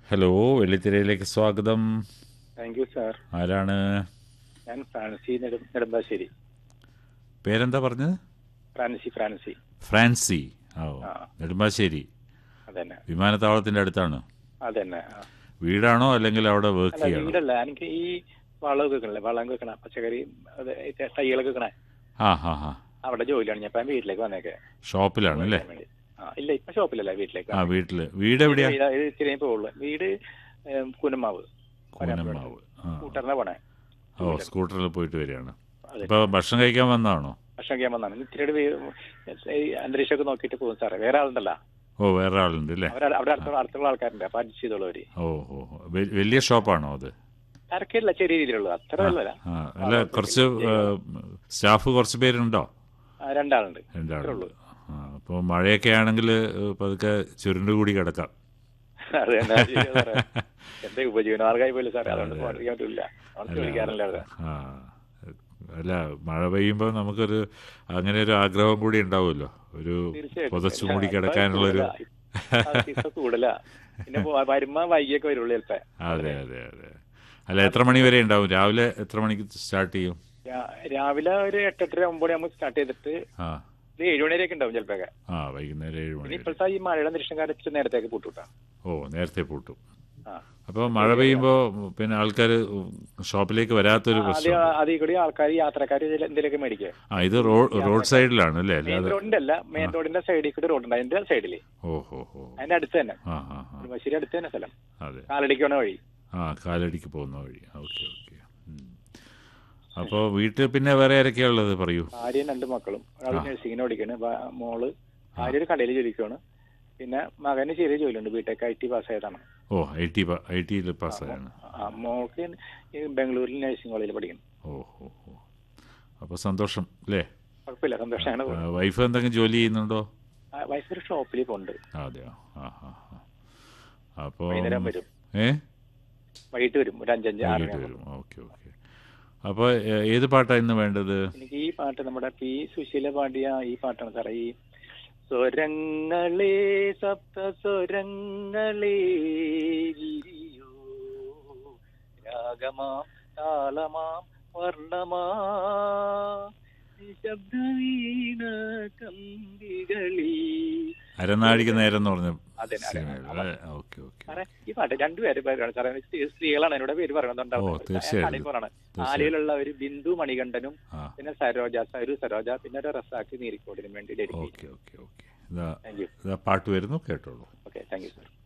Hello വെള്ളിത്തിരയിലേക്ക് സ്വാഗതം thank you sir ആരാണ് ഞാൻ ഫ്രാൻസി നെടും നെടുമ്പാശ്ശേരി പേരെന്താ പറഞ്ഞത് ഫ്രാൻസി ഫ്രാൻസി ഫ്രാൻസി ഓ ആ. നെടുമ്പാശ്ശേരി അതന്നെ വിമാനത്താവളത്തിന്റെ അടുത്താണ് അതന്നെ ആ. വീടാണോ അല്ലെങ്കിൽ അവിടെ വർക്ക് അല്ല ചെയ്യണം വീടല്ല എനിക്ക് ഈ വളമൊക്കെ വെക്കണല്ലേ വളം വെക്കണ പച്ചക്കറി അത് ഈ തൈകളൊക്കെ വെക്കണേ ആ ഹാ ഹാ അവിടെ ജോലിയാണ് ഞാൻ ഇപ്പം വീട്ടിലേക്ക് വന്നേക്കെ ഷോപ്പിലാണ് അല്ലേ ആ ഇല്ല ഇപ്പൊ ഷോപ്പിലല്ല വീട്ടിലേക്ക് ആ വീട്ടില് വീട് എവിടെയാ ഇത് ഇത് ഇത്തിരി പോകുള്ളൂ വീട് ഏം, കുന്നമാവ് കൂനമ്മാവ് ആ കൂട്ടറിനെ പോണേ ഓ സ്കൂട്ടറിൽ പോയിട്ട് വരികയാണ് അതെ. ഇപ്പൊ ഭക്ഷണം കഴിക്കാൻ വന്നതാണോ ഭക്ഷണം ചെയ്യാൻ വന്നാണ് ഇത്തിരി ഈ അന്തരീക്ഷമൊക്കെ നോക്കിയിട്ട് പോകും സാറേ വേറെ ആളുണ്ടല്ലോ ഓ വേറെ ആളുണ്ട് അല്ലേ അവർ അവിടെ അടുത്തുള്ള അടുത്തുള്ള ആൾക്കാരുണ്ട് അപ്പൊ അഡ്ജസ്റ്റ് ചെയ്തോളൂ അവര് ഓ ഓ ഓ. വെ- വലിയ ഷോപ്പാണോ അത് തിരക്കില്ല ചെറിയ രീതിയിലുള്ളൂ അത്ര വല്ലല്ല ആ അല്ല കുറച്ച് സ്റ്റാഫ് കുറച്ച് പേരുണ്ടോ ആ, രണ്ടാളുണ്ട് രണ്ടാളുണ്ട് ആ അപ്പോൾ മഴയൊക്കെ ആണെങ്കിൽ പതുക്കെ ചുരുണ്ട് കൂടി കിടക്കാം അത് തന്നെ ശരിയാ സാറേ. എന്റെ ഉപജീവനമാർഗമായി പോലും സാറേ അതുകൊണ്ട് പോകാൻ പറ്റില്ല നമ്മൾ ചോദിക്കാറില്ല അവിടെ ആ അല്ല മഴ പെയ്യുമ്പോൾ നമുക്കൊരു അങ്ങനെ ഒരു ആഗ്രഹം കൂടി ഉണ്ടാവുമല്ലോ ഒരു തീർച്ചയായിട്ടും. പുതച്ചു ഇല്ല, മൂടി ഇപ്പൊ കിടക്കാനുള്ളൊരു കൂടുതലാ. ആ, ഇപ്പൊ കൂടുതലാ പിന്നെ പോ- വരുമ്പോ വൈകിയൊക്കെ വരുള്ളൂ ചിലപ്പോ അതെ അതെ അതെ അല്ല എത്ര മണി വരെ ഉണ്ടാവും രാവിലെ എത്ര മണിക്ക് സ്റ്റാർട്ട് ചെയ്യും രാ- രാവിലെ ഒരു എട്ടെട്ടര ഒമ്പത് മണി നമ്മൾ സ്റ്റാർട്ട് ചെയ്തിട്ട് ആ ഒരു ഏഴ് മണി വരെയൊക്കെ ഉണ്ടാവും ചിലപ്പോഴൊക്കെ ആ വൈകുന്നേരം ഏഴ് പിന്നെ മണി വരെ. ഇപ്പോഴത്തെ ഈ മഴയുടെ നിരീക്ഷണം കാലത്ത് നേരത്തേക്ക് പൂട്ടുട്ടാ ഓ നേരത്തെ പൂട്ടും ആ അപ്പോൾ മഴ പെയ്യുമ്പോൾ പിന്നെ ആൾക്കാർ ഷോപ്പിലേക്ക് വരാത്തൊരു ആദ്യം പ്രശ്നം അതിൽ കൂടി ആൾക്കാർ യാത്രക്കാർ എന്തെങ്കിലുമൊക്കെ മേടിക്കുക ആ ഇത് റോഡ് റോഡ് സൈഡിലാണ് അല്ലേ മെയിൻ അല്ലാതെ റോഡിന്റെ അല്ല മെയിൻ റോഡിന്റെ സൈഡിൽ കൂടി റോഡുണ്ട് അതിന്റെ സൈഡില് ഓ ഹോ ഹോ അതിന്റെ അടുത്ത് തന്നെ ആ ആ ആ കുടുംബശ്ശേരി അടുത്ത് തന്നെ സ്ഥലം അതെ കാലടിക്കണ വഴി ആ കാലടിക്ക് പോകുന്ന വഴി ഓക്കെ ഓക്കെ അപ്പോൾ വീട്ടിൽ പിന്നെ വേറെ ആരൊക്കെയാ ഉള്ളത് പറയൂ ഭാര്യയും രണ്ട് മക്കളും ഒരാൾ നഴ്സിങ്ങിന് പഠിക്കാണ് ഭ- മോള് ഭാര്യ ഒരു കടയിൽ ജോലിക്കാണ് പിന്നെ മകന് ചെറിയ ജോലിയുണ്ട് ബിടെക് ഐ ടി പാസ്സായതാണ് ഓ ഐ ടി ഐ ടിയിൽ പാസ്സായാണ് ആ, മോൾക്ക് ഈ ബാംഗ്ലൂരിൽ നഴ്സിംഗ് കോളേജിൽ പഠിക്കുന്നു ഓ ഓ ഓ അപ്പോൾ സന്തോഷം അല്ലേ കുഴപ്പമില്ല സന്തോഷമാണ് ആ, വൈഫ് എന്തെങ്കിലും ജോലി ചെയ്യുന്നുണ്ടോ വയസ്സ് ഒരു ഷോപ്പിൽ പോകുന്നുണ്ട് ആ, അതെയോ ആ ആ ആ അപ്പോൾ വൈകുന്നേരം വരും ഏ വൈകിട്ട് വരും ഒരു അഞ്ചഞ്ച് ആറ് വൈകിട്ട് വരും ഓക്കെ ഓക്കെ അപ്പോൾ ഏത് പാട്ടാണ് ഇന്ന് വേണ്ടത് എനിക്ക് ഈ പാട്ട് നമ്മുടെ പി സുശീല പാടിയ ഈ പാട്ടാണ് സാറേ ഈ സ്വരങ്ങളെ സപ്ത സ്വരങ്ങളെ വിരിയോ രാഗമാം താളമാം വർണ്ണമാ നിശബ്ദവീണ കമ്പികളി അരനാഴിക നേരം എന്ന് പറഞ്ഞ അതെ, അതെ. സിനിമ ഓക്കെ ഓക്കെ സാറേ ഈ പാട്ട് രണ്ടുപേരെ പേരാണ് സാറേ സ്ത്രീ- സ്ത്രീകളാണ് എന്നോട് പേര് ഓ, പറയുന്നുണ്ടാവും തീർച്ചയായും. ആലയിലുള്ള ഒരു ബിന്ദു മണികണ്ഠനും ആ പിന്നെ സരോജ സരു സരോജ പിന്നെ ഒരു റസാക്ക് നീരിക്കോടിനും വേണ്ടി ഡെഡിക്കേറ്റ് ഓക്കെ ഓക്കെ ഓക്കെ ഇതാ താങ്ക് യു ഇതാ പാട്ട് വരുന്നു കേട്ടോളൂ ഓക്കെ താങ്ക് യു സാർ